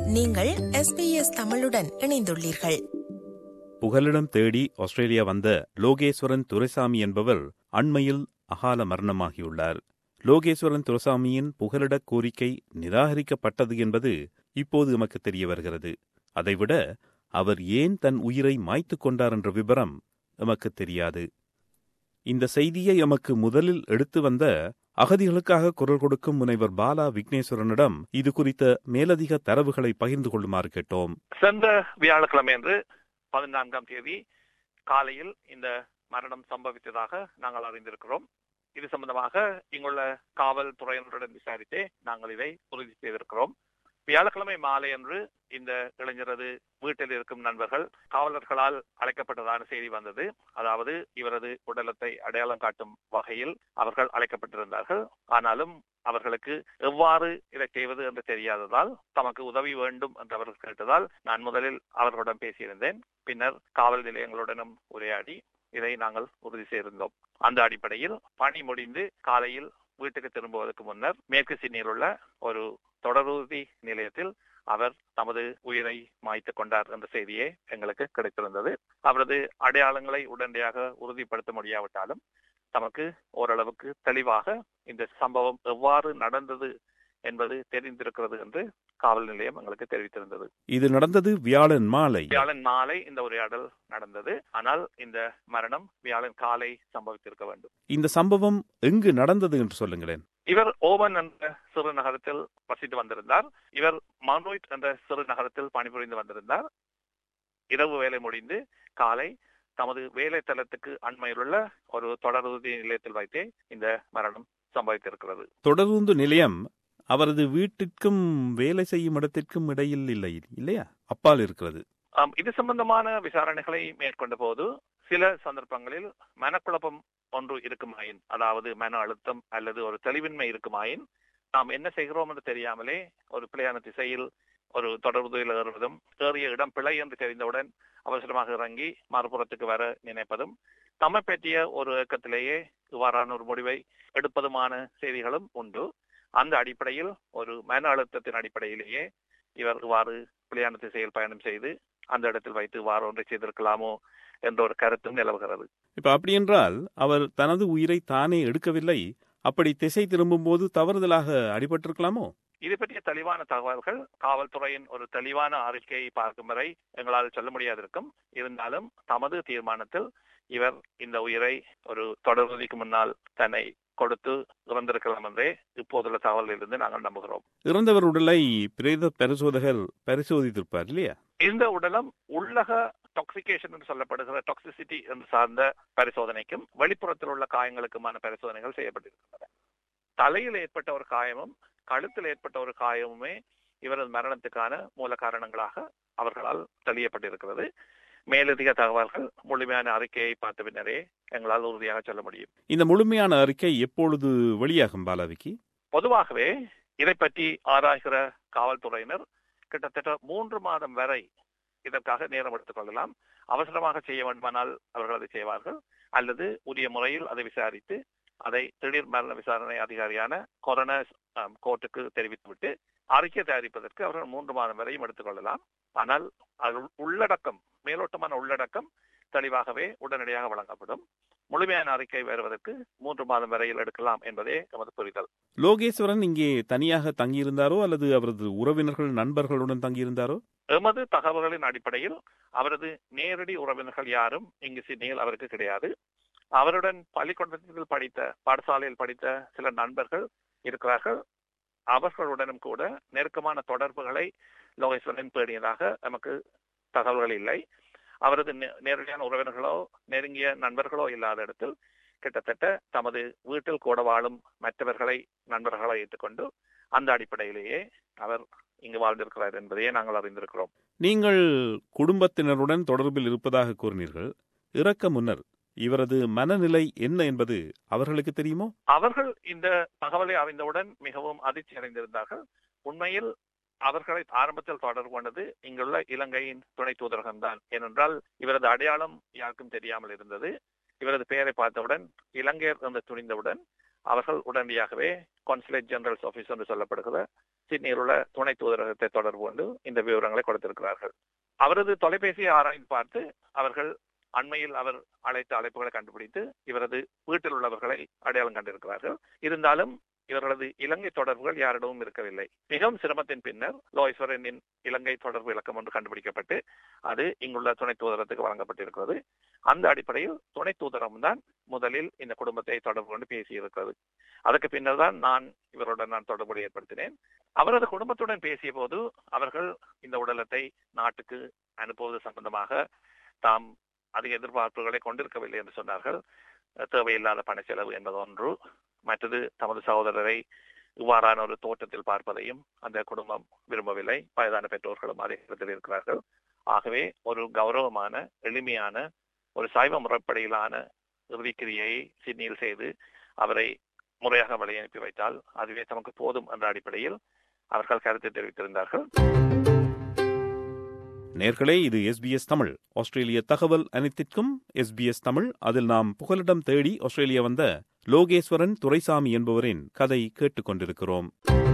நீங்கள் எஸ்பிஎஸ் தமிழுடன் இணைந்துள்ளீர்கள் புகலிடம் தேடி ஆஸ்திரேலியா வந்த லோகேஸ்வரன் துரைசாமி என்பவர் அண்மையில் அகால மரணமாகியுள்ளார் லோகேஸ்வரன் துரைசாமியின் புகலிடக் கோரிக்கை நிராகரிக்கப்பட்டது என்பது இப்போது எமக்கு தெரிய வருகிறது அதைவிட அவர் ஏன் தன் உயிரை மாய்த்துக் கொண்டார் என்ற விபரம் எமக்கு தெரியாது இந்த செய்தியை எமக்கு முதலில் எடுத்து வந்த அகதிகளுக்காக குரல் கொடுக்கும் முனைவர் பாலா விக்னேஸ்வரனிடம் இது குறித்த மேலதிக தரவுகளை பகிர்ந்து கொள்ளுமாறு கேட்டோம் சென்ற வியாழக்கிழமை அன்று பதினான்காம் தேதி காலையில் இந்த மரணம் சம்பவித்ததாக நாங்கள் அறிந்திருக்கிறோம் இது சம்பந்தமாக இங்குள்ள காவல்துறையினருடன் விசாரித்தே நாங்கள் இதை உறுதி செய்திருக்கிறோம் வியாழக்கிழமை மாலை அன்று இந்த இளைஞரது வீட்டில் இருக்கும் நண்பர்கள் காவலர்களால் அழைக்கப்பட்டதான செய்தி வந்தது அதாவது இவரது உடலத்தை அடையாளம் காட்டும் வகையில் அவர்கள் அழைக்கப்பட்டிருந்தார்கள் ஆனாலும் அவர்களுக்கு எவ்வாறு இதை செய்வது என்று தெரியாததால் தமக்கு உதவி வேண்டும் என்று அவர்கள் கேட்டதால் நான் முதலில் அவர்களுடன் பேசியிருந்தேன் பின்னர் காவல் நிலையங்களுடனும் உரையாடி இதை நாங்கள் உறுதி செய்திருந்தோம் அந்த அடிப்படையில் பணி முடிந்து காலையில் வீட்டுக்கு திரும்புவதற்கு முன்னர் மேற்கு சிட்னியில் உள்ள ஒரு தொடரூர்தி நிலையத்தில் அவர் தமது உயிரை மாய்த்துக் கொண்டார் என்ற செய்தியே எங்களுக்கு கிடைத்திருந்தது அவரது அடையாளங்களை உடனடியாக உறுதிப்படுத்த முடியாவிட்டாலும் தமக்கு ஓரளவுக்கு தெளிவாக இந்த சம்பவம் எவ்வாறு நடந்தது என்பது தெரிந்திருக்கிறது என்று காவல் நிலையம் எங்களுக்கு தெரிவித்திருந்தது இது நடந்தது வியாழன் மாலை வியாழன் மாலை இந்த உரையாடல் நடந்தது ஆனால் இந்த மரணம் வியாழன் காலை சம்பவித்திருக்க வேண்டும் இந்த சம்பவம் எங்கு நடந்தது என்று சொல்லுங்களேன் இவர் ஓவன் என்ற சிறு நகரத்தில் வசித்து வந்திருந்தார் இவர் மவுண்ட் என்ற சிறு நகரத்தில் பணிபுரிந்து வந்திருந்தார் இரவு வேலை முடிந்து காலை தமது வேலை தளத்துக்கு அண்மையிலுள்ள ஒரு தொடர்பு நிலையத்தில் வைத்தே இந்த மரணம் சம்பவித்திருக்கிறது தொடருந்து நிலையம் அவரது வீட்டிற்கும் வேலை செய்யும் இடத்திற்கும் இடையில் இல்லை இல்லையா அப்பால் இருக்கிறது ஆம், இது சம்பந்தமான விசாரணைகளை மேற்கொண்ட போது சில சந்தர்ப்பங்களில் மனக்குழப்பம் ஒன்று இருக்குமாயின் அதாவது மன அழுத்தம் அல்லது ஒரு தெளிவின்மை இருக்குமாயின் நாம் என்ன செய்கிறோம் என்று தெரியாமலே ஒரு பிழையான திசையில் ஒரு தொடர்புயில் ஏறுவதும் ஏறிய இடம் பிழை என்று தெரிந்தவுடன் அவசரமாக இறங்கி மறுபுறத்துக்கு வர நினைப்பதும் தம்மை பற்றிய ஒரு இயக்கத்திலேயே இவ்வாறான ஒரு முடிவை எடுப்பதுமான செய்திகளும் உண்டு அந்த அடிப்படையில் ஒரு மன அழுத்தத்தின் அடிப்படையிலேயே இவர் இவ்வாறு பிழையான திசையில் பயணம் செய்து அந்த இடத்தில் வைத்து இவ்வாறு ஒன்றை செய்திருக்கலாமோ என்ற ஒரு கருத்தும் நிலவுகிறது இப்ப அப்படி என்றால் அவர் தனது உயிரை தானே எடுக்கவில்லை அப்படி திசை திரும்பும்போது தவறுதலாக அடிபட்டிருக்கலாமோ இது பற்றிய தெளிவான தகவல்கள் காவல்துறையின் ஒரு தெளிவான அறிக்கையை பார்க்கும் வரை எங்களால் சொல்ல முடியாதிருக்கும் இருந்தாலும் தமது தீர்மானத்தில் இவர் இந்த உயிரை ஒரு தொடர்வதிக்கு முன்னால் தன்னை கொடுத்து இறந்திருக்கலாம் என்றே இப்போதுள்ள தகவலிலிருந்து நாங்கள் நம்புகிறோம் இறந்தவர் உடலை பிரேத பரிசோதகர் பரிசோதித்திருப்பார் இல்லையா இந்த உடலம் உள்ளக டாக்ஸிகேஷன் என்று சொல்லப்படுகிற டாக்ஸிசிட்டி என்று சார்ந்த பரிசோதனைக்கும் வெளிப்புறத்தில் உள்ள காயங்களுக்குமான பரிசோதனைகள் செய்யப்பட்டிருக்கின்றன தலையில் ஏற்பட்ட ஒரு காயமும் கழுத்தில் ஏற்பட்ட ஒரு காயமுமே இவரது மரணத்துக்கான மூல காரணங்களாக அவர்களால் தெளியப்பட்டிருக்கிறது மேலதிக தகவல்கள் முழுமையான அறிக்கையை பார்த்த பின்னரே எங்களால் உறுதியாக சொல்ல முடியும் இந்த முழுமையான அறிக்கை எப்பொழுது வெளியாகும் பாலாவிக்கு பொதுவாகவே இதை பற்றி ஆராய்கிற காவல்துறையினர் கிட்டத்தட்ட மூன்று மாதம் வரை இதற்காக நேரம் எடுத்துக் கொள்ளலாம் அவசரமாக செய்ய வேண்டுமானால் அவர்கள் அதை செய்வார்கள் அல்லது உரிய முறையில் அதை விசாரித்து அதை திடீர் மரண விசாரணை அதிகாரியான கொரோனா கோர்ட்டுக்கு தெரிவித்துவிட்டு அறிக்கை தயாரிப்பதற்கு அவர்கள் மூன்று மாதம் வரையும் எடுத்துக் கொள்ளலாம் ஆனால் அது உள்ளடக்கம் மேலோட்டமான உள்ளடக்கம் தெளிவாகவே உடனடியாக வழங்கப்படும் முழுமையான அறிக்கை வருவதற்கு மூன்று மாதம் வரையில் எடுக்கலாம் என்பதே எமது புரிதல் லோகேஸ்வரன் இங்கே தனியாக தங்கியிருந்தாரோ அல்லது அவரது உறவினர்கள் நண்பர்களுடன் தங்கியிருந்தாரோ எமது தகவல்களின் அடிப்படையில் அவரது நேரடி உறவினர்கள் யாரும் இங்கு சிட்னியில் அவருக்கு கிடையாது அவருடன் பள்ளிக்கூடத்தில் படித்த பாடசாலையில் படித்த சில நண்பர்கள் இருக்கிறார்கள் அவர்களுடனும் கூட நெருக்கமான தொடர்புகளை லோகேஸ்வரன் பேணியதாக நமக்கு தகவல்கள் இல்லை அவரது நே- நேரடியான உறவினர்களோ நெருங்கிய நண்பர்களோ இல்லாத இடத்தில் கிட்டத்தட்ட தமது வீட்டில் கூட வாழும் மற்றவர்களை நண்பர்களை ஏற்றுக்கொண்டு அந்த அடிப்படையிலேயே அவர் இங்கு வாழ்ந்திருக்கிறார் என்பதையே நாங்கள் அறிந்திருக்கிறோம் நீங்கள் குடும்பத்தினருடன் தொடர்பில் இருப்பதாக கூறினீர்கள் இறக்க முன்னர் இவரது மனநிலை என்ன என்பது அவர்களுக்கு தெரியுமோ அவர்கள் இந்த தகவலை அறிந்தவுடன் மிகவும் அதிர்ச்சி அடைந்திருந்தார்கள் உண்மையில் அவர்களை ஆரம்பத்தில் தொடர்பு கொண்டது இங்குள்ள இலங்கையின் துணை தூதரகம் தான் ஏனென்றால் இவரது அடையாளம் யாருக்கும் தெரியாமல் இருந்தது இவரது பெயரை பார்த்தவுடன் இலங்கையர் என்று துணிந்தவுடன் அவர்கள் உடனடியாகவே கான்சுலேட் ஜெனரல்ஸ் ஆபீஸ் என்று சொல்லப்படுகிற சிட்னியில் உள்ள துணை தூதரகத்தை தொடர்பு கொண்டு இந்த விவரங்களை கொடுத்திருக்கிறார்கள் அவரது தொலைபேசியை ஆராய்ந்து பார்த்து அவர்கள் அண்மையில் அவர் அழைத்த அழைப்புகளை கண்டுபிடித்து இவரது வீட்டில் உள்ளவர்களை அடையாளம் கண்டிருக்கிறார்கள் இருந்தாலும் இவர்களது இலங்கை தொடர்புகள் யாரிடமும் இருக்கவில்லை மிகவும் சிரமத்தின் பின்னர் லோய்ஸ்வரனின் இலங்கை தொடர்பு இலக்கம் ஒன்று கண்டுபிடிக்கப்பட்டு அது இங்குள்ள துணை தூதரத்துக்கு வழங்கப்பட்டிருக்கிறது அந்த அடிப்படையில் துணை தூதரம் தான் முதலில் இந்த குடும்பத்தை தொடர்பு கொண்டு பேசியிருக்கிறது அதற்கு பின்னர் தான் நான் இவருடன் நான் தொடர்பு ஏற்படுத்தினேன் அவரது குடும்பத்துடன் பேசிய போது அவர்கள் இந்த உடலத்தை நாட்டுக்கு அனுப்புவது சம்பந்தமாக தாம் அதிக எதிர்பார்ப்புகளை கொண்டிருக்கவில்லை என்று சொன்னார்கள் தேவையில்லாத பண செலவு என்பது ஒன்று மற்றது தமது சகோதரரை இவ்வாறான ஒரு தோட்டத்தில் பார்ப்பதையும் அந்த குடும்பம் விரும்பவில்லை வயதான பெற்றோர்களும் அதே இடத்தில் இருக்கிறார்கள் ஆகவே ஒரு கௌரவமான எளிமையான ஒரு சைவ முறைப்படையிலான இறுதிக்கிரியை சிட்னியில் செய்து அவரை முறையாக வழி அனுப்பி வைத்தால் அதுவே தமக்கு போதும் என்ற அடிப்படையில் அவர்கள் கருத்து தெரிவித்திருந்தார்கள் நேர்களே இது எஸ்பிஎஸ் தமிழ் ஆஸ்திரேலிய தகவல் அனைத்திற்கும் எஸ்பிஎஸ் தமிழ் அதில் நாம் புகலிடம் தேடி ஆஸ்திரேலியா வந்த லோகேஸ்வரன் துரைசாமி என்பவரின் கதை கேட்டுக்கொண்டிருக்கிறோம்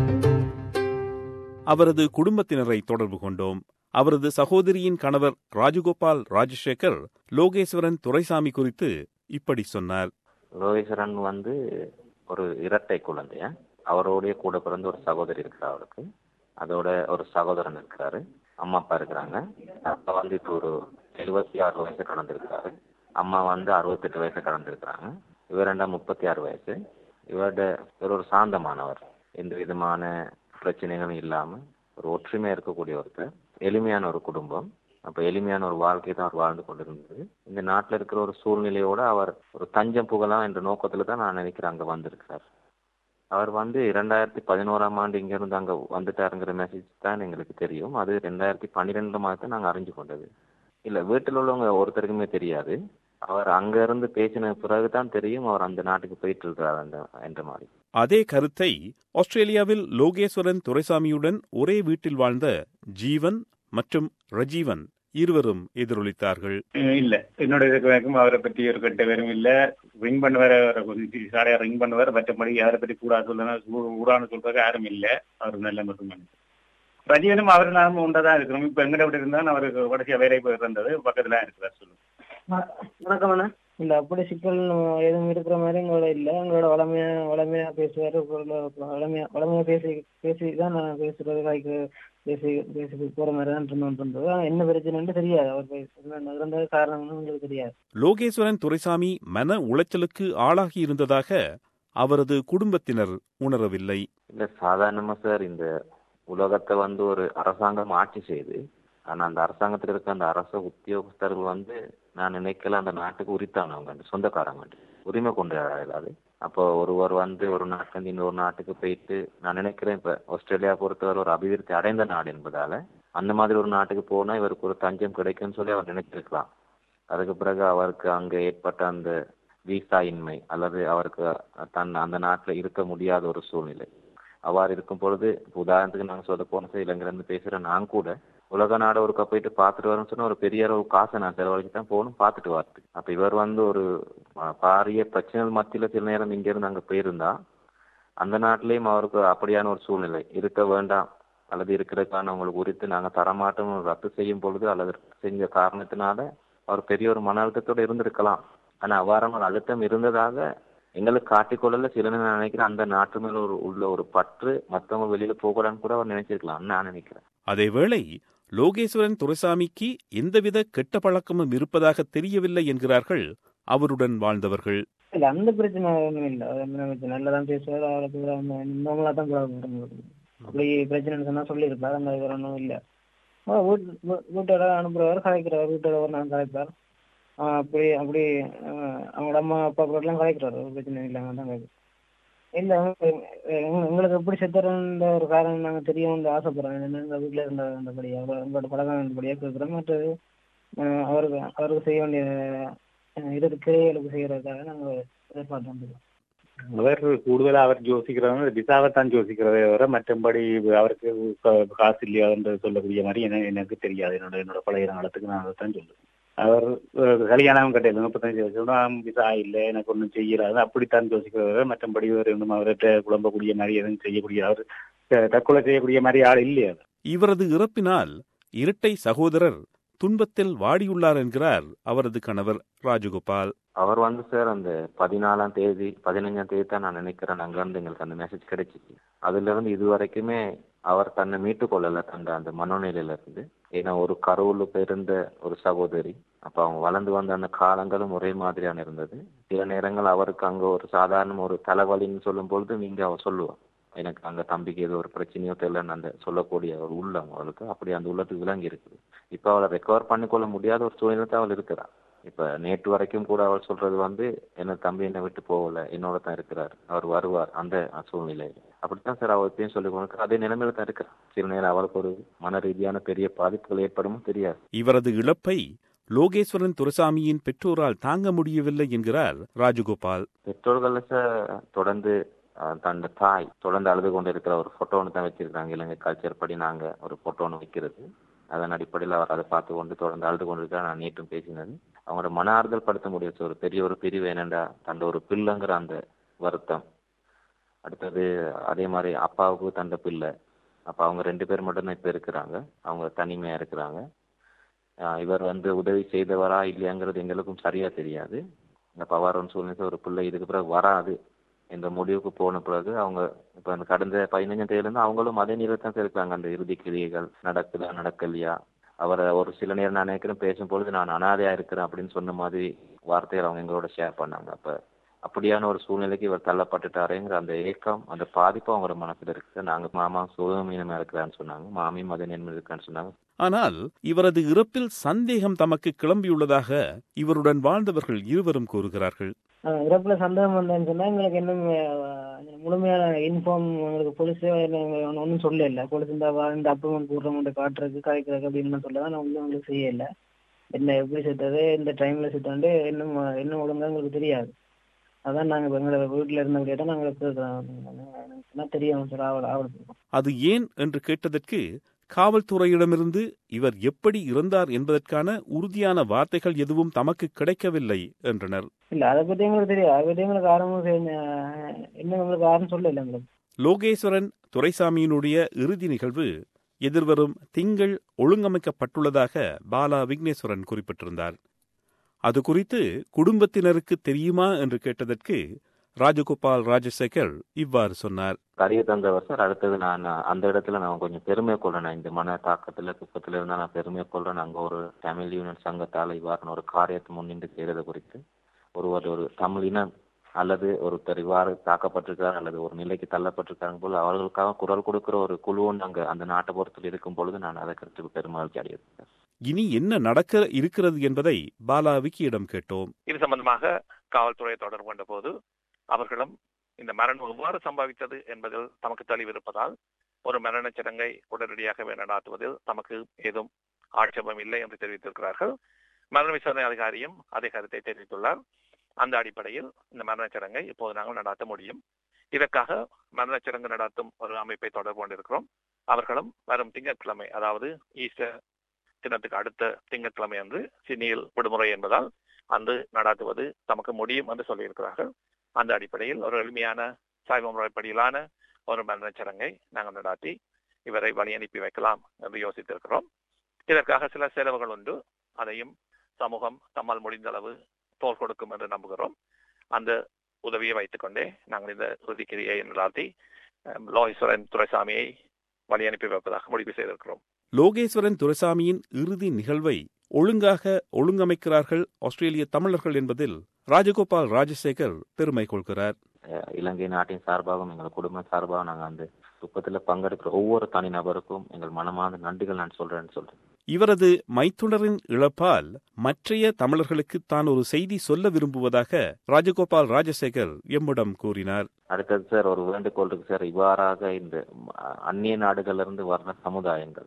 அவரது குடும்பத்தினரை தொடர்பு கொண்டோம் அவரது சகோதரியின் கணவர் ராஜகோபால் ராஜசேகர் லோகேஸ்வரன் துரைசாமி குறித்து இப்படி சொன்னார் லோகேஸ்வரன் வந்து ஒரு இரட்டை குழந்தைய அவரோடைய கூட பிறந்த ஒரு சகோதரி இருக்கிறா அவருக்கு அதோட ஒரு சகோதரன் இருக்கிறாரு அம்மா அப்பா இருக்கிறாங்க அப்பா வந்து இப்போ ஒரு எழுபத்தி ஆறு வயசு கடந்திருக்கிறாரு அம்மா வந்து அறுபத்தெட்டு வயசு கடந்திருக்கிறாங்க இவர் ரெண்டாம் முப்பத்தி ஆறு வயசு இவரோட இவர் ஒரு சாந்தமானவர் எந்த விதமான பிரச்சனைகளும் இல்லாம ஒரு ஒற்றுமையா இருக்கக்கூடிய ஒருத்தர் எளிமையான ஒரு குடும்பம் அப்ப எளிமையான ஒரு வாழ்க்கை தான் அவர் வாழ்ந்து கொண்டிருந்தது இந்த நாட்டுல இருக்கிற ஒரு சூழ்நிலையோட அவர் ஒரு தஞ்சம் புகழாம் என்ற நோக்கத்துல தான் நான் நினைக்கிறேன் அங்க வந்திருக்கிறார் அவர் வந்து இரண்டாயிரத்தி பதினோராம் ஆண்டு இங்க இருந்து அங்க வந்துட்டாருங்கிற மெசேஜ் தான் எங்களுக்கு தெரியும் அது ரெண்டாயிரத்தி பன்னிரெண்டு மாதத்தை நாங்க அறிஞ்சு கொண்டது இல்ல வீட்டில் உள்ளவங்க ஒருத்தருக்குமே தெரியாது அவர் அங்க இருந்து பேசின பிறகுதான் தெரியும் அவர் அந்த நாட்டுக்கு போயிட்டு இருக்கிறார் அந்த என்ற மாதிரி அதே கருத்தை ஆஸ்திரேலியாவில் லோகேஸ்வரன் துரைசாமியுடன் ஒரே வீட்டில் வாழ்ந்த ஜீவன் மற்றும் ரஜீவன் இருவரும் எதிரொலித்தார்கள் இல்ல என்னோட இதுக்கு வரைக்கும் அவரை பற்றி ஒரு கெட்ட பேரும் இல்ல ரிங் பண்ணுவார் சாடையா ரிங் பண்ணுவார் மற்றபடி யாரை பற்றி கூடா சொல்லணும் கூடான்னு சொல்றதுக்கு யாரும் இல்ல அவர் நல்ல மட்டும் ரஜீவனும் அவர் நாமும் உண்டதான் இருக்கிறோம் இப்ப எங்கட விட்டு இருந்தாலும் அவருக்கு கடைசியா வேலை போய் இருந்தது பக்கத்துல இருக்கிறார் சொல்லுங்க வணக்கம் அண்ணா இல்ல அப்படி சிக்கல் எதுவும் இருக்கிற மாதிரி எங்களோட இல்ல எங்களோட வளமையா வளமையா பேசுவாரு வளமையா வளமையா பேசி பேசி தான் நான் பேசுறது காய்க்கு பேசி பேசி போற மாதிரி தான் இருந்தோம் இருந்தது ஆனா என்ன பிரச்சனைன்னு தெரியாது அவர் இருந்தது காரணம்னு உங்களுக்கு தெரியாது லோகேஸ்வரன் துரைசாமி மன உளைச்சலுக்கு ஆளாகி இருந்ததாக அவரது குடும்பத்தினர் உணரவில்லை இல்ல சாதாரணமா சார் இந்த உலகத்தை வந்து ஒரு அரசாங்கம் ஆட்சி செய்து ஆனா அந்த அரசாங்கத்தில் இருக்க அந்த அரச உத்தியோகஸ்தர்கள் வந்து நான் நினைக்கல அந்த நாட்டுக்கு உரித்தானவங்க அந்த சொந்தக்காரங்க உரிமை கொண்டு இல்லாது அப்போ ஒருவர் வந்து ஒரு நாட்டிலிருந்து இன்னொரு நாட்டுக்கு போயிட்டு நான் நினைக்கிறேன் இப்ப ஆஸ்திரேலியா பொறுத்தவரை ஒரு அபிவிருத்தி அடைந்த நாடு என்பதால அந்த மாதிரி ஒரு நாட்டுக்கு போனா இவருக்கு ஒரு தஞ்சம் கிடைக்கும்னு சொல்லி அவர் நினைச்சிருக்கலாம் அதுக்கு பிறகு அவருக்கு அங்க ஏற்பட்ட அந்த வீசா இன்மை அல்லது அவருக்கு தன் அந்த நாட்டுல இருக்க முடியாத ஒரு சூழ்நிலை அவ்வாறு இருக்கும் பொழுது உதாரணத்துக்கு நாங்க சொல்ல போன இலங்கையிலிருந்து பேசுற நான் கூட உலக நாடு ஒருக்கா போயிட்டு பார்த்துட்டு வரேன்னு சொன்னா ஒரு பெரிய அளவு காசை நான் செலவழிச்சு தான் போகணும் பார்த்துட்டு வரது அப்ப இவர் வந்து ஒரு பாரிய பிரச்சனைகள் மத்தியில சில நேரம் இங்க இருந்து அங்க போயிருந்தா அந்த நாட்டிலேயும் அவருக்கு அப்படியான ஒரு சூழ்நிலை இருக்க வேண்டாம் அல்லது இருக்கிறதுக்கான உங்களுக்கு உரித்து நாங்க தரமாட்டோம் ரத்து செய்யும் பொழுது அல்லது செஞ்ச காரணத்தினால அவர் பெரிய ஒரு மன அழுத்தத்தோட இருந்திருக்கலாம் ஆனா அவ்வாறான ஒரு அழுத்தம் இருந்ததாக எங்களுக்கு காட்டிக்கொள்ளல சில நேரம் நினைக்கிறேன் அந்த நாட்டு மேல ஒரு உள்ள ஒரு பற்று மத்தவங்க வெளியில போகலான்னு கூட அவர் நினைச்சிருக்கலாம் நான் நினைக்கிறேன் அதேவேளை லோகேஸ்வரன் துரைசாமிக்கு எந்தவித கெட்ட பழக்கமும் இருப்பதாக தெரியவில்லை என்கிறார்கள் அவருடன் வாழ்ந்தவர்கள் இல்ல அந்த பிரச்சனை ஒண்ணும் இல்ல நல்லதான் பேசுவார் அவருக்கு நார்மலா தான் அப்படி பிரச்சனை சொன்னா சொல்லியிருப்பார் அந்த இது ஒன்றும் இல்ல வீட்டோட அனுப்புறவர் கலைக்கிறவர் வீட்டோட ஒரு நான் கலைப்பார் அப்படி அப்படி அவங்களோட அம்மா அப்பா கூட எல்லாம் கலைக்கிறாரு ஒரு பிரச்சனை இல்லாம தான் கலைக்கிறார் இல்ல எங்களுக்கு எப்படி செத்துறன்ற ஒரு காரணம் நாங்க தெரியும் ஆசைப்படுறோம் எங்க வீட்டுல இருந்த அந்தபடியா உங்களோட பழக்கம் இருந்தபடியா கேட்கிறோம் மற்றது அவருக்கு அவருக்கு செய்ய வேண்டிய இதுக்கு கிரைகளுக்கு செய்யறதுக்காக நாங்க எதிர்பார்த்தோம் அவர் கூடுதலா அவர் யோசிக்கிறவங்க திசாவை தான் யோசிக்கிறதே தவிர மற்றபடி அவருக்கு காசு இல்லையாதுன்றது சொல்லக்கூடிய மாதிரி எனக்கு தெரியாது என்னோட என்னோட பழைய காலத்துக்கு நான் அதை தான் சொல்லுவேன் அவர் கல்யாணம் கட்டையில் முப்பத்தஞ்சு வருஷம் விசா இல்லை எனக்கு ஒன்றும் செய்யலாது அப்படித்தான் யோசிக்கிறவர் மற்றபடி ஒரு இன்னும் அவர்கிட்ட குழம்பக்கூடிய மாதிரி எதுவும் செய்யக்கூடிய அவர் த- தற்கொலை செய்யக்கூடிய மாதிரி ஆள் இல்லையா இவரது இறப்பினால் இரட்டை சகோதரர் துன்பத்தில் வாடியுள்ளார் என்கிறார் அவரது கணவர் ராஜகோபால் அவர் வந்து சார் அந்த பதினாலாம் தேதி பதினஞ்சாம் தேதி தான் நான் நினைக்கிறேன் அங்கிருந்து எங்களுக்கு அந்த மெசேஜ் கிடைச்சிச்சு அதுல இருந்து இது வரைக்குமே அவர் தன்னை மீட்டு கொள்ளல தந்த அந்த மனோநிலையில இருந்து ஏன்னா ஒரு கருவுல பிறந்த ஒரு சகோதரி அப்ப அவங்க வளர்ந்து வந்த அந்த காலங்களும் ஒரே மாதிரியான இருந்தது சில நேரங்கள் அவருக்கு அங்க ஒரு சாதாரண ஒரு தலைவலின்னு சொல்லும் பொழுது நீங்க அவர் சொல்லுவா எனக்கு அங்க தம்பிக்கு ஏதோ ஒரு பிரச்சனையோ தெரியலன்னு அந்த சொல்லக்கூடிய ஒரு உள்ளம் அவளுக்கு அப்படி அந்த உள்ளத்துக்கு விளங்கி இருக்குது இப்ப அவளை ரெக்கவர் பண்ணிக்கொள்ள முடியாத ஒரு சூழ்நிலை அவள் இருக்கிறா இப்ப நேற்று வரைக்கும் கூட அவள் சொல்றது வந்து என்ன தம்பி என்னை விட்டு போகல என்னோட தான் இருக்கிறார் அவர் வருவார் அந்த சூழ்நிலையில அப்படித்தான் சார் அவள் எப்பயும் சொல்லி கொடுக்க அதே நிலைமையில தான் இருக்கிறார் சில நேரம் அவளுக்கு ஒரு மன ரீதியான பெரிய பாதிப்புகள் ஏற்படும் தெரியாது இவரது இழப்பை லோகேஸ்வரன் துரைசாமியின் பெற்றோரால் தாங்க முடியவில்லை என்கிறார் ராஜகோபால் பெற்றோர்கள் சார் தொடர்ந்து அஹ், தன் தாய் தொடர்ந்து அழுது கொண்டு இருக்கிற ஒரு போட்டோ ஒன்று தான் வச்சிருக்காங்க இலங்கை கல்ச்சர் படி நாங்க ஒரு போட்டோ ஒன்று வைக்கிறது அதன் அடிப்படையில் அவர் அதை பார்த்து கொண்டு தொடர்ந்து அழுது கொண்டு இருக்கிறார் நான் நேற்றும் பேசினது அவங்களோட மன ஆறுதல் படுத்த முடியும் சார் ஒரு பெரிய ஒரு பிரிவு என்னண்டா தந்த ஒரு பிள்ளைங்கிற அந்த வருத்தம் அடுத்தது அதே மாதிரி அப்பாவுக்கு தந்த பிள்ளை அப்ப அவங்க ரெண்டு பேர் மட்டும்தான் இப்ப இருக்கிறாங்க அவங்க தனிமையா இருக்கிறாங்க ஆஹ் இவர் வந்து உதவி செய்தவரா இல்லையாங்கிறது எங்களுக்கும் சரியா தெரியாது இந்த பவாரன் சூழ்நிலை ஒரு பிள்ளை இதுக்கு பிறகு வராது இந்த முடிவுக்கு போன பிறகு அவங்க இப்ப அந்த கடந்த பதினஞ்சாம் தேதியில இருந்து அவங்களும் அதே நிலையில் தான் இருக்காங்க அந்த இறுதி கிரியைகள் நடக்குதா நடக்கலையா அவரை ஒரு சில நேரம் நான் நினைக்கிறேன் பேசும்பொழுது நான் அனாதையா இருக்கிறேன் அப்படின்னு சொன்ன மாதிரி வார்த்தைகள் அவங்க எங்களோட ஷேர் பண்ணாங்க அப்ப அப்படியான ஒரு சூழ்நிலைக்கு இவர் தள்ளப்பட்டுட்டாரேங்கிற அந்த ஏக்கம் அந்த பாதிப்பு அவங்களோட மனசுல இருக்கு நாங்க மாமா சுகமீனமா இருக்கிறான்னு சொன்னாங்க மாமியும் அதே நிலைமையில் இருக்கான்னு சொன்னாங்க ஆனால் இவரது இறப்பில் சந்தேகம் தமக்கு கிளம்பியுள்ளதாக இவருடன் வாழ்ந்தவர்கள் இருவரும் கூறுகிறார்கள் ஆஹ் இறப்புல சந்தேகம் வந்தேன்னு சொன்னா எங்களுக்கு இன்னும் ஆஹ், முழுமையான இன்ஃபார்ம் எங்களுக்கு போலீஸ் ஒன்றும் சொல்ல இல்லை போலீஸ் இந்த வா- இந்த அப்ரூவல் போடுறவங்க காட்டுறதுக்கு கதைக்கிறதுக்கு அப்படின்னு சொல்ல தான் நான் உங்களுக்கு செய்யல என்ன எப்படி செத்தது இந்த டைம்ல செத்தாண்டு இன்னும் இன்னும் ஒழுங்கா எங்களுக்கு தெரியாது அதான் நாங்க இப்ப எங்களோட வீட்டுல இருந்தபடியே தான் நாங்க கேட்கிறோம் தெரியும் சார் ஆவல் ஆவல் அது ஏன் என்று கேட்டதற்கு காவல்துறையிடமிருந்து இவர் எப்படி இறந்தார் என்பதற்கான உறுதியான வார்த்தைகள் எதுவும் தமக்கு கிடைக்கவில்லை என்றனர் இல்ல அதை பத்தி எங்களுக்கு தெரியாது அதை பத்தி எங்களுக்கு ஆரம்பம் இன்னும் எங்களுக்கு யாரும் சொல்லல எங்களுக்கு லோகேஸ்வரன் துரைசாமியினுடைய இறுதி நிகழ்வு எதிர்வரும் திங்கள் ஒழுங்கமைக்கப்பட்டுள்ளதாக பாலா விக்னேஸ்வரன் குறிப்பிட்டிருந்தார் அது குறித்து குடும்பத்தினருக்கு தெரியுமா என்று கேட்டதற்கு ராஜகோபால் ராஜசேகர் இவ்வாறு சொன்னார் கரிய தந்தவர் சார் அடுத்தது நான் அந்த இடத்துல நான் கொஞ்சம் பெருமை கொள்றேன் இந்த மன தாக்கத்துல துக்கத்துல இருந்தா நான் பெருமை கொள்றேன் அங்க ஒரு தமிழ் யூனியன் சங்கத்தால் இவ்வாறு ஒரு காரியத்தை முன்னின்று செய்யறது குறித்து ஒருவர் ஒரு தமிழ் இனம் அல்லது ஒருத்தர் இவ்வாறு தாக்கப்பட்டிருக்கார் அல்லது ஒரு நிலைக்கு தள்ளப்பட்டிருக்காங்க போல அவர்களுக்காக குரல் கொடுக்கிற ஒரு குழு ஒன்று அங்க அந்த நாட்டை பொறுத்தில் இருக்கும் பொழுது நான் அதை கருத்து பெருமகிழ்ச்சி அடைகிறேன் சார். இனி என்ன நடக்க இருக்கிறது என்பதை பாலா விக்கியிடம் கேட்டோம் இது சம்பந்தமாக காவல்துறை தொடர்பு கொண்ட போது அவர்களும் இந்த மரணம் எவ்வாறு சம்பவித்தது என்பதில் தமக்கு தெளிவு இருப்பதால் ஒரு மரணச் சடங்கை உடனடியாகவே நடாத்துவதில் தமக்கு ஏதும் ஆட்சேபம் இல்லை என்று தெரிவித்திருக்கிறார்கள் மரண விசாரணை அதிகாரியும் அதே கருத்தை தெரிவித்துள்ளார் அந்த அடிப்படையில் இந்த மரணச் சடங்கை இப்போது நாங்கள் நடாத்த முடியும் இதற்காக மரணச் சடங்கு நடாத்தும் ஒரு அமைப்பை தொடர்பு கொண்டிருக்கிறோம் அவர்களும் வரும் திங்கட்கிழமை அதாவது ஈஸ்டர் தினத்துக்கு அடுத்த திங்கட்கிழமை அன்று சிட்னியில் விடுமுறை என்பதால் அன்று நடாத்துவது தமக்கு முடியும் என்று சொல்லியிருக்கிறார்கள் அந்த அடிப்படையில் ஒரு எளிமையான சாய்வ முறைப்படியிலான ஒரு மரணச் சடங்கை நாங்கள் நடாத்தி இவரை வழி அனுப்பி வைக்கலாம் என்று யோசித்திருக்கிறோம் இதற்காக சில செலவுகள் உண்டு அதையும் சமூகம் தம்மால் முடிந்த அளவு தோல் கொடுக்கும் என்று நம்புகிறோம் அந்த உதவியை வைத்துக்கொண்டே நாங்கள் இந்த இறுதிக்கிரியை நடாத்தி அஹ், லோகேஸ்வரன் துரைசாமியை வழி அனுப்பி வைப்பதாக முடிவு செய்திருக்கிறோம் லோகேஸ்வரன் துரைசாமியின் இறுதி நிகழ்வை ஒழுங்காக ஒழுங்கமைக்கிறார்கள் ஆஸ்திரேலிய தமிழர்கள் என்பதில் ராஜகோபால் ராஜசேகர் பெருமை கொள்கிறார் அஹ் இலங்கை நாட்டின் சார்பாகவும் எங்கள் குடும்ப சார்பாகவும் நாங்கள் அந்த துக்கத்துல பங்கெடுக்கிற ஒவ்வொரு தனிநபருக்கும் எங்கள் மனமார்ந்த நன்றிகள் நான் சொல்றேன்னு சொல்றேன் இவரது மைத்துனரின் இழப்பால் மற்றைய தமிழர்களுக்கு தான் ஒரு செய்தி சொல்ல விரும்புவதாக ராஜகோபால் ராஜசேகர் எம்மிடம் கூறினார் அடுத்தது சார் ஒரு வேண்டுகோள் இருக்கு சார் இவ்வாறாக இந்த அஹ், அந்நிய நாடுகள்ல இருந்து வர்ற சமுதாயங்கள்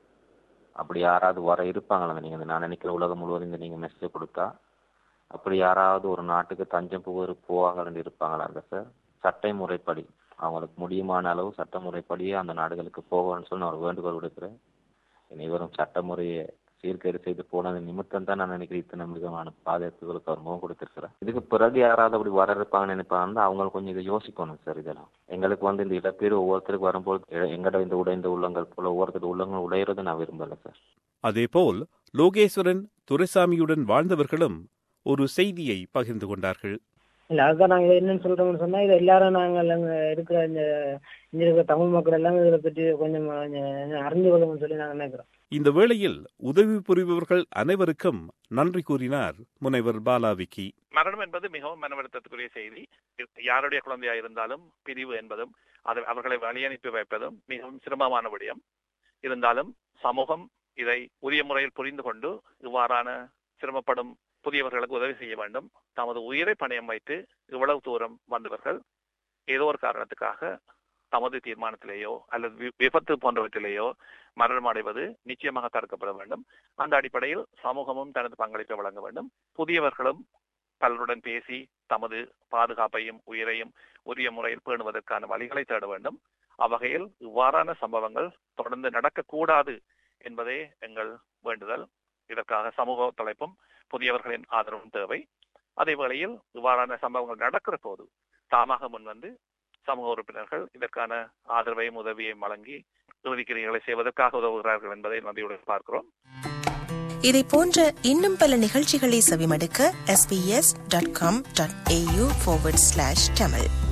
அப்படி யாராவது வர இருப்பாங்களா நீங்க இந்த நான் நினைக்கிற உலகம் முழுவதும் இந்த நீங்க மெசேஜ் கொடுத்தா அப்படி யாராவது ஒரு நாட்டுக்கு தஞ்சம் புகழ் போவாங்கன்னு இருப்பாங்களாங்க சார் சட்டை முறைப்படி அவங்களுக்கு முடியுமான அளவு சட்ட முறைப்படியே அந்த நாடுகளுக்கு போகணும்னு சொல்லி நான் ஒரு வேண்டுகோள் விடுக்கிறேன் இனி வரும் சட்ட முறையை சீர்கேடு செய்து போனது நிமித்தம் தான் நான் நினைக்கிறேன் இத்தனை விதமான பாதிப்புகளுக்கு அவர் முகம் கொடுத்திருக்கிறார் இதுக்கு பிறகு யாராவது அப்படி வர இருப்பாங்கன்னு நினைப்பாங்க அவங்க கொஞ்சம் இதை யோசிக்கணும் சார் இதெல்லாம் எங்களுக்கு வந்து இந்த இழப்பீடு ஒவ்வொருத்தருக்கு வரும்போது எ- எங்கட இந்த உடைந்த உள்ளங்கள் போல ஒவ்வொருத்தர் உள்ளங்கள் உடையிறது நான் விரும்பல சார் அதேபோல் லோகேஸ்வரன் துரைசாமியுடன் வாழ்ந்தவர்களும் ஒரு செய்தியை பகிர்ந்து கொண்டார்கள் இல்ல அதுதான் நாங்க இதை என்னன்னு சொல்றோம்னு சொன்னா இது எல்லாரும் நாங்கள் அங்க இருக்கிற இந்த இங்க இருக்கிற தமிழ் மக்கள் எல்லாம் இதை பற்றி கொஞ்சம் கொஞ்சம் அறிந்து கொள்ளணும்னு சொல்லி நாங்க நினைக்கிறோம் இந்த வேளையில் உதவி புரிபவர்கள் அனைவருக்கும் நன்றி கூறினார் முனைவர் பாலாவிக்கி மரணம் என்பது மிகவும் மனவருத்தத்துக்குரிய செய்தி யாருடைய குழந்தையா இருந்தாலும் பிரிவு என்பதும் அது அவர்களை வழி அனுப்பி வைப்பதும் மிகவும் சிரமமான விடயம் இருந்தாலும் சமூகம் இதை உரிய முறையில் புரிந்து கொண்டு இவ்வாறான சிரமப்படும் புதியவர்களுக்கு உதவி செய்ய வேண்டும் தமது உயிரை பணயம் வைத்து இவ்வளவு தூரம் வந்தவர்கள் ஏதோ ஒரு காரணத்துக்காக தமது தீர்மானத்திலேயோ அல்லது வி- விபத்து போன்றவற்றிலேயோ மரணம் அடைவது நிச்சயமாக தடுக்கப்பட வேண்டும் அந்த அடிப்படையில் சமூகமும் தனது பங்களிப்பை வழங்க வேண்டும் புதியவர்களும் பலருடன் பேசி தமது பாதுகாப்பையும் உயிரையும் உரிய முறையில் பேணுவதற்கான வழிகளை தேட வேண்டும் அவ்வகையில் இவ்வாறான சம்பவங்கள் தொடர்ந்து நடக்கக்கூடாது என்பதே எங்கள் வேண்டுதல் இதற்காக சமூக ஒத்துழைப்பும் புதியவர்களின் ஆதரவும் தேவை அதே வேளையில் இவ்வாறான சம்பவங்கள் நடக்கிற போது தாமாக முன்வந்து சமூக உறுப்பினர்கள் இதற்கான ஆதரவையும் உதவியையும் வழங்கி இறுதிக்கிரிகளை செய்வதற்காக உதவுகிறார்கள் என்பதை நன்றியுடன் பார்க்கிறோம் இதை போன்ற இன்னும் பல நிகழ்ச்சிகளை செவிமடுக்க sbs.com.au forward slash tamil